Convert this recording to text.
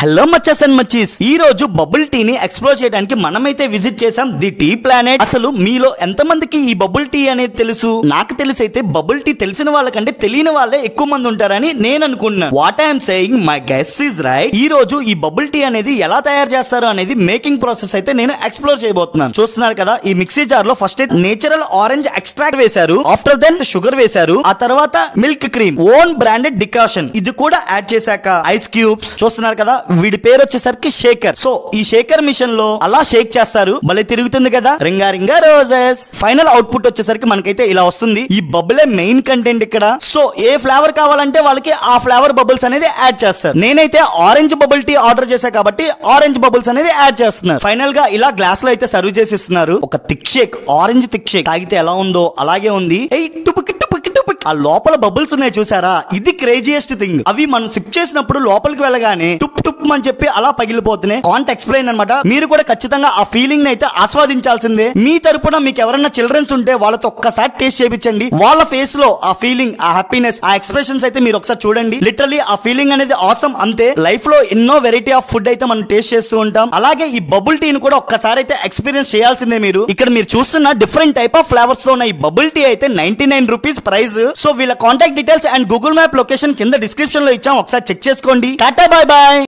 hello మచ్చస్ and మచ్చీస్ ఈ రోజు bubble tea ని ఎక్స్ప్లోర్ చేయడానికి మనమైతే విజిట్ చేసాం ది టీ ప్లానెట్ అసలు మీలో ఎంత మందికి ఈ బబుల్ టీ అనేది తెలుసు నాకు తెలిసి అయితే బబుల్ టీ తెలిసిన వాళ్ళకంటే తెలియని వాళ్ళే ఎక్కువ మంది ఉంటారని నేను అనుకుంటున్నాను what I'm saying my guess is right ఈ రోజు ఈ బబుల్ టీ అనేది ఎలా తయారు చేస్తారు అనేది మేకింగ్ ప్రాసెస్ అయితే నేను ఎక్స్ప్లోర్ చేయబోతున్నాను చూస్తున్నారు కదా ఈ మిక్సీ జార్ లో ఫస్ట్ అయితే నేచురల్ ఆరెంజ్ ఎక్స్ట్రాక్ట్ వేశారు ఆఫ్టర్ దెన్ షుగర్ వేశారు ఆ తర్వాత milk cream own branded decoction ఇది కూడా యాడ్ చేశాక ఐస్ క్యూబ్స్ చూస్తున్నారు కదా వీడి పేరు వచ్చేసరికి షేకర్ సో ఈ షేకర్ మిషన్ లో అలా షేక్ చేస్తారు భలే తిరుగుతుంది కదా ring a ring a roses final output వచ్చేసరికి మనకైతే ఇలా వస్తుంది ఈ బబులే మెయిన్ కంటెంట్ ఇక్కడ సో ఏ ఫ్లేవర్ కావాలంటే వాళ్ళకి ఆ ఫ్లేవర్ బబుల్స్ అనేది యాడ్ చేస్తారు నేనైతే ఆరెంజ్ బబుల్ టీ ఆర్డర్ చేశా కాబట్టి ఆరెంజ్ బబుల్స్ అనేది యాడ్ చేస్తున్నారు ఫైనల్ గా ఇలా గ్లాస్ లో అయితే సర్వ్ చేసి ఇస్తున్నారు ఒక thick shake orange thick shake తాగితే ఎలా ఉందో అలాగే ఉంది ఏయ్ టుపుకి టుపుకి టుపుకి ఆ లోపల బబుల్స్ ఉన్నాయి చూసారా ఇది క్రేజియస్ట్ థింగ్ అవి మనం సిప్ చేసినప్పుడు లోపలికి వెళ్ళగానే టుప్ టుప్ అని చెప్పి అలా పగిలిపోతున్నాయి కాంట్ ఎక్స్ప్లెయిన్ అనమాట మీరు కూడా ఖచ్చితంగా ఆ ఫీలింగ్ అయితే ఆస్వాదించాల్సిందే మీ తరపున మీకు ఎవరైనా చిల్డ్రన్స్ ఉంటే వాళ్ళతో ఒక్కసారి టేస్ట్ చేయించండి వాళ్ళ ఫేస్ లో ఆ ఫీలింగ్ ఆ హ్యాపీనెస్ ఆ ఎక్స్ప్రెషన్స్ అయితే మీరు ఒకసారి చూడండి లిటరలీ ఆ ఫీలింగ్ అనేది ఆసమ్ అంతే లైఫ్ లో ఎన్నో వెరైటీ ఆఫ్ ఫుడ్ అయితే మనం టేస్ట్ చేస్తూ ఉంటాం అలాగే ఈ బబుల్ టీని కూడా ఒక్కసారి అయితే ఎక్స్పీరియన్స్ చేయాల్సిందే మీరు ఇక్కడ మీరు చూస్తున్న డిఫరెంట్ టైప్ ఆఫ్ ఫ్లేవర్స్ లో ఉన్న ఈ బబుల్ టీ అయితే ninety nine rupees price so వీళ్ళ contact details and Google map location కింద డిస్క్రిప్షన్ లో ఇచ్చాం ఒకసారి చెక్ చేసుకోండి టాటా బాయ్ బాయ్